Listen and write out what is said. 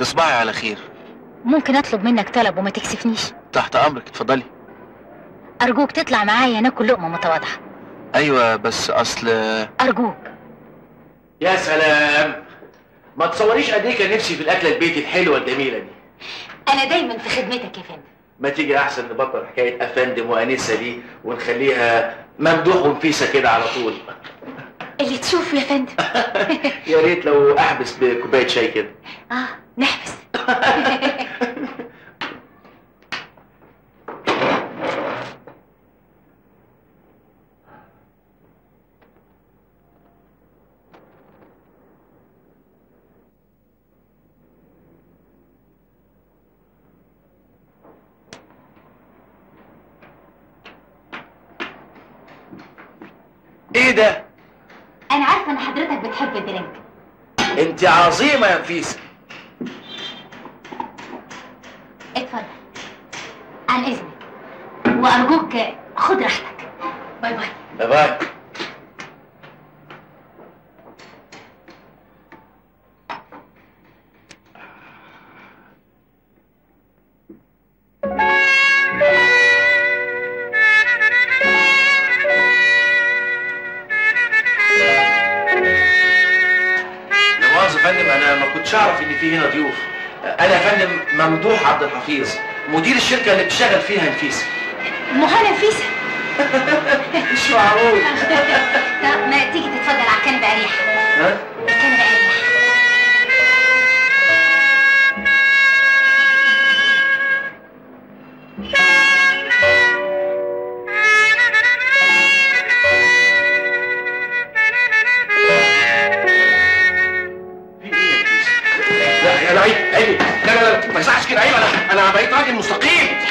تصبحي على خير ممكن اطلب منك طلب وما تكسفنيش تحت امرك اتفضلي ارجوك تطلع معايا ناكل لقمه متواضعه ايوه بس اصل ارجوك يا سلام ما تصوريش قد ايه كان نفسي في الاكله البيتي الحلوه الجميله دي انا دايما في خدمتك يا فندم ما تيجي احسن نبطل حكايه افندم وانسه دي ونخليها ممدوح ونفيسه كده على طول اللي تشوفه يا فندم يا ريت لو احبس بكوبايه شاي كده اه نحبس ايه ده انا عارفه ان حضرتك بتحب الدرينك انت عظيمه يا نفيسه اتفضل عن اذنك وارجوك خد راحتك باي باي باي باي لا مؤاخذة يا فندم انا ما كنتش اعرف ان في هنا ضيوف انا يا فندم ممدوح عبد الحفيظ مدير الشركه اللي بتشتغل فيها نفيسه مهلا نفيسه مش معقول طب ما تيجي تتفضل على الكنبه اريح ها الكنبه اريح لا يا عيب عيب لا لا لا ما يصحش كده عيب انا انا بقيت راجل مستقيم